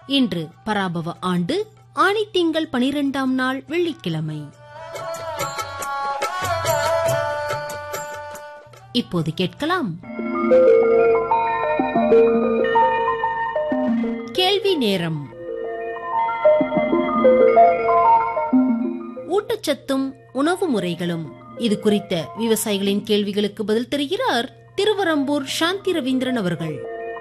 இன்று பராபவ ஆண்டு ஆணித்திங்கள் பனிரெண்டாம் நாள் வெள்ளிக்கிழமை இப்போது கேட்கலாம் கேள்வி நேரம் ஊட்டச்சத்தும் உணவு முறைகளும் இது குறித்த விவசாயிகளின் கேள்விகளுக்கு பதில் தருகிறார் திருவரம்பூர் சாந்தி ரவீந்திரன் அவர்கள்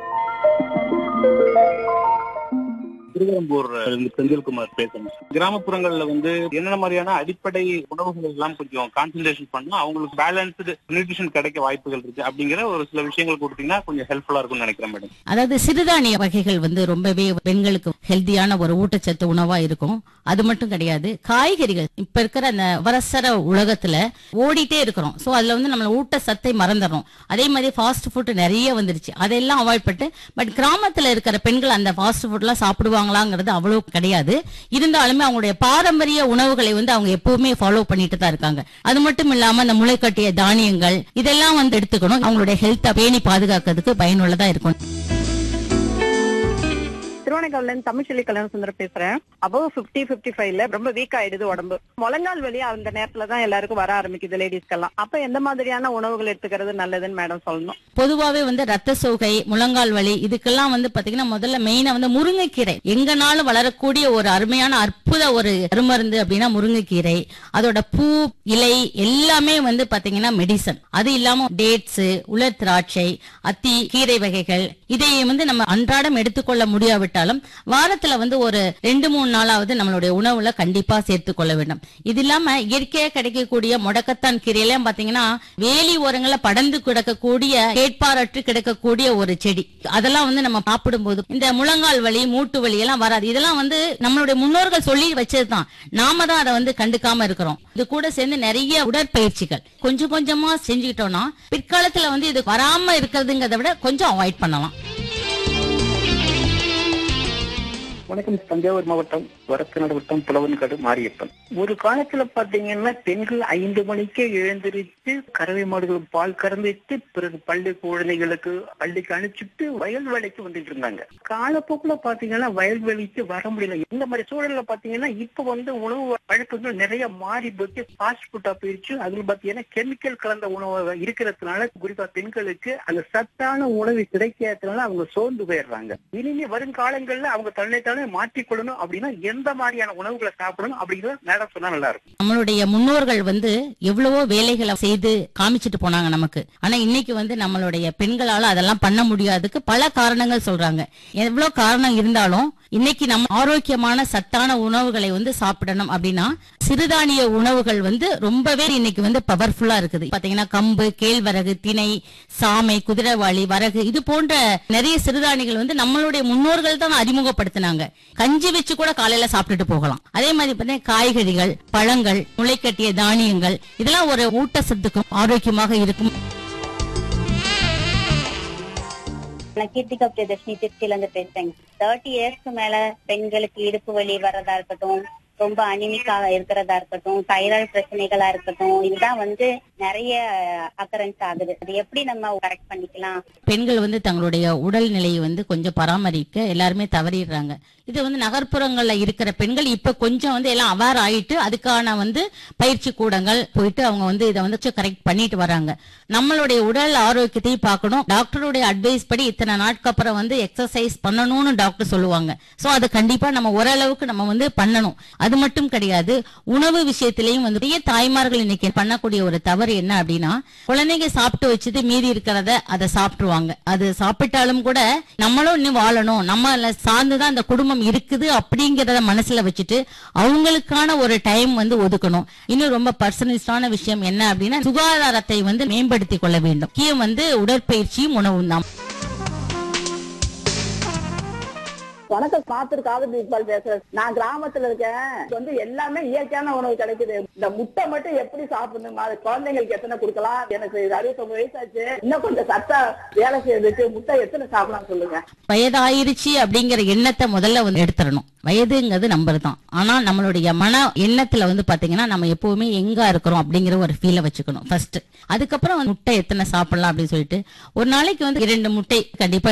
திருவரம்பூர் இருந்து செந்தில்குமார் பேசுறேன் கிராமப்புறங்கள்ல வந்து என்னென்ன மாதிரியான அடிப்படை உணவுகள் எல்லாம் கொஞ்சம் கான்சென்ட்ரேஷன் பண்ணா அவங்களுக்கு பேலன்ஸ்டு நியூட்ரிஷன் கிடைக்க வாய்ப்புகள் இருக்கு அப்படிங்கிற ஒரு சில விஷயங்கள் கொடுத்தீங்கன்னா கொஞ்சம் ஹெல்ப்ஃபுல்லா இருக்கும்னு நினைக்கிறேன் மேடம் அதாவது சிறுதானிய வகைகள் வந்து ரொம்பவே பெண்களுக்கு ஹெல்தியான ஒரு ஊட்டச்சத்து உணவா இருக்கும் அது மட்டும் கிடையாது காய்கறிகள் இப்ப இருக்கிற அந்த அவசர உலகத்துல ஓடிட்டே இருக்கிறோம் சோ அதுல வந்து நம்ம ஊட்டச்சத்தை மறந்துடுறோம் அதே மாதிரி ஃபாஸ்ட் ஃபுட் நிறைய வந்துருச்சு அதெல்லாம் அவாய்ட் பண்ணிட்டு பட் கிராமத்துல இருக்கிற பெண்கள் அந்த ஃபாஸ்ட் ஃபுட் எல்லாம் சாப்பிடுவாங்களாங்கிறது அவ்வளவு கிடையாது இருந்தாலுமே அவங்களுடைய பாரம்பரிய உணவுகளை வந்து அவங்க எப்பவுமே ஃபாலோ பண்ணிட்டு தான் இருக்காங்க அது மட்டும் இல்லாம அந்த முளைக்கட்டிய தானியங்கள் இதெல்லாம் வந்து எடுத்துக்கணும் அவங்களுடைய ஹெல்த்தை பேணி பாதுகாக்கிறதுக்கு பயனுள்ளதா இருக்கும் திருவண்ணாமலையில இருந்து தமிழ்ச்செல்வி கல்யாண சுந்தரம் பேசுறேன் அபவ் பிப்டி பிப்டி ஃபைவ்ல ரொம்ப வீக் ஆயிடுது உடம்பு முழங்கால் வலி அந்த நேரத்துல தான் எல்லாருக்கும் வர ஆரம்பிக்குது லேடிஸ்க்கெல்லாம் அப்ப எந்த மாதிரியான உணவுகள் எடுத்துக்கிறது நல்லதுன்னு மேடம் சொல்லணும் பொதுவாவே வந்து ரத்த சோகை முழங்கால் வலி இதுக்கெல்லாம் வந்து பாத்தீங்கன்னா முதல்ல மெயினா வந்து முருங்கைக்கீரை எங்கனாலும் வளரக்கூடிய ஒரு அருமையான அற்புத ஒரு அருமருந்து அப்படின்னா முருங்கைக்கீரை அதோட பூ இலை எல்லாமே வந்து பாத்தீங்கன்னா மெடிசன் அது இல்லாம டேட்ஸ் உலர் திராட்சை அத்தி கீரை வகைகள் இதை வந்து நம்ம அன்றாடம் எடுத்துக்கொள்ள முடியாவிட்டாலும் வாரத்துல வந்து ஒரு ரெண்டு மூணு நாளாவது நம்மளுடைய உணவுல கண்டிப்பா சேர்த்துக் கொள்ள வேண்டும் இது இல்லாம இயற்கையா கிடைக்கக்கூடிய முடக்கத்தான் கீரையெல்லாம் பாத்தீங்கன்னா வேலி ஓரங்கள்ல படர்ந்து கிடக்கக்கூடிய கேட்பாரற்று கிடக்கக்கூடிய ஒரு செடி அதெல்லாம் வந்து நம்ம சாப்பிடும்போது இந்த முழங்கால் வலி மூட்டு வலி எல்லாம் வராது இதெல்லாம் வந்து நம்மளுடைய முன்னோர்கள் சொல்லி வச்சதுதான் நாம தான் அதை வந்து கண்டுக்காம இருக்கிறோம் இது கூட சேர்ந்து நிறைய உடற்பயிற்சிகள் கொஞ்சம் கொஞ்சமா செஞ்சுக்கிட்டோம்னா பிற்காலத்துல வந்து இது வராம இருக்கிறதுங்கிறத விட கொஞ்சம் அவாய்ட் பண்ணலாம் வணக்கம் தஞ்சாவூர் மாவட்டம் வரத்தநாடு வட்டம் புலவன்காடு மாரியப்பன் ஒரு காலத்துல பாத்தீங்கன்னா பெண்கள் ஐந்து மணிக்கே எழுந்திருச்சு கறவை மாடுகள் பால் கறந்துட்டு பிறகு பள்ளி குழந்தைகளுக்கு பள்ளிக்கு அனுப்பிச்சுட்டு வயல் வேலைக்கு வந்துட்டு இருந்தாங்க காலப்போக்குல பாத்தீங்கன்னா வயல் வேலைக்கு வர முடியல இந்த மாதிரி சூழல்ல பாத்தீங்கன்னா இப்ப வந்து உணவு வழக்கங்கள் நிறைய மாறி போச்சு ஃபாஸ்ட் ஃபுட்டா போயிடுச்சு அதுல பாத்தீங்கன்னா கெமிக்கல் கலந்த உணவு இருக்கிறதுனால குறிப்பா பெண்களுக்கு அந்த சத்தான உணவு கிடைக்காததுனால அவங்க சோர்ந்து போயிடுறாங்க இனிமே வருங்காலங்கள்ல அவங்க தன்னை தானே மாற்றிக்கொள்ளணும் அப்படின்னா எந்த மாதிரியான உணவுகளை சாப்பிடணும் அப்படிங்கறத மேடம் சொன்னா நல்லா இருக்கும் நம்மளுடைய முன்னோர்கள் வந்து எவ்வளவோ வேலைகளை செய்து காமிச்சிட்டு போனாங்க நமக்கு ஆனா இன்னைக்கு வந்து நம்மளுடைய பெண்களால அதெல்லாம் பண்ண முடியாதுக்கு பல காரணங்கள் சொல்றாங்க எவ்வளவு காரணம் இருந்தாலும் இன்னைக்கு நம்ம ஆரோக்கியமான சத்தான உணவுகளை வந்து சாப்பிடணும் அப்படின்னா சிறுதானிய உணவுகள் வந்து ரொம்பவே இன்னைக்கு வந்து பவர்ஃபுல்லா இருக்குது பாத்தீங்கன்னா கம்பு கேழ்வரகு திணை சாமை குதிரைவாளி வரகு இது போன்ற நிறைய சிறுதானியங்கள் வந்து நம்மளுடைய முன்னோர்கள் தான் அறிமுகப்படுத்தினாங்க கஞ்சி வச்சு கூட காலையில சாப்பிட்டுட்டு போகலாம் அதே மாதிரி பார்த்தீங்கன்னா காய்கறிகள் பழங்கள் முளைக்கட்டிய தானியங்கள் இதெல்லாம் ஒரு ஊட்டச்சத்துக்கும் ஆரோக்கியமாக இருக்கும் நான் கீர்த்திகா பிரியதர்ஷினி திருச்சியில இருந்து பேசுறேங்க தேர்ட்டி இயர்ஸ்க்கு மேல பெண்களுக்கு இடுப்பு வலி வர்றதா இருக்கட்டும் ரொம்ப அனிமிக்கா இருக்கிறதா இருக்கட்டும் தைராய்டு பிரச்சனைகளா இருக்கட்டும் இதுதான் வந்து நிறைய அக்கரன்ஸ் ஆகுது அது எப்படி நம்ம கரெக்ட் பண்ணிக்கலாம் பெண்கள் வந்து தங்களுடைய உடல் நிலையை வந்து கொஞ்சம் பராமரிக்க எல்லாருமே தவறிடுறாங்க இது வந்து நகர்ப்புறங்கள்ல இருக்கிற பெண்கள் இப்ப கொஞ்சம் வந்து எல்லாம் அவேர் ஆயிட்டு அதுக்கான வந்து பயிற்சி கூடங்கள் போயிட்டு அவங்க வந்து இதை வந்து கரெக்ட் பண்ணிட்டு வராங்க நம்மளுடைய உடல் ஆரோக்கியத்தையும் பார்க்கணும் டாக்டருடைய அட்வைஸ் படி இத்தனை நாட்கு அப்புறம் வந்து எக்ஸசைஸ் பண்ணணும்னு டாக்டர் சொல்லுவாங்க சோ அது கண்டிப்பா நம்ம ஓரளவுக்கு நம்ம வந்து பண்ணணும் அது மட்டும் கிடையாது உணவு விஷயத்திலையும் வந்து நிறைய தாய்மார்கள் இன்னைக்கு பண்ணக்கூடிய ஒரு தவறு என்ன அப்படின்னா குழந்தைங்க சாப்பிட்டு வச்சுட்டு மீதி இருக்கிறத அதை சாப்பிட்டுருவாங்க அது சாப்பிட்டாலும் கூட நம்மளும் இன்னும் வாழணும் நம்ம சார்ந்துதான் அந்த குடும்பம் இருக்குது அப்படிங்கறத மனசுல வச்சுட்டு அவங்களுக்கான ஒரு டைம் வந்து ஒதுக்கணும் இன்னும் ரொம்ப பர்சனலிஸ்டான விஷயம் என்ன அப்படின்னா சுகாதாரத்தை வந்து மேம்படுத்திக் கொள்ள வேண்டும் முக்கியம் வந்து உடற்பயிற்சியும் உணவும் தான் வணக்கம் காத்தூர் காதல் இக்பால் பேசுறேன் நான் கிராமத்துல இருக்கேன் இங்க வந்து எல்லாமே இயற்கையான உணவு கிடைக்குது இந்த முட்டை மட்டும் எப்படி சாப்பிடணும் அது குழந்தைங்களுக்கு எத்தனை கொடுக்கலாம் எனக்கு அறுபத்தொன்பது வயசாச்சு இன்னும் கொஞ்சம் சத்தா வேலை செய்யறதுக்கு முட்டை எத்தனை சாப்பிடலாம் சொல்லுங்க வயதாயிருச்சு அப்படிங்கிற எண்ணத்தை முதல்ல வந்து எடுத்துடணும் வயதுங்கிறது நம்பர் தான் ஆனா நம்மளுடைய மன எண்ணத்துல வந்து பாத்தீங்கன்னா நம்ம எப்பவுமே எங்க இருக்கிறோம் அப்படிங்கிற ஒரு ஃபீலை வச்சுக்கணும் ஃபர்ஸ்ட் அதுக்கப்புறம் வந்து முட்டை எத்தனை சாப்பிடலாம் அப்படின்னு சொல்லிட்டு ஒரு நாளைக்கு வந்து இரண்டு முட்டை கண்டிப்பா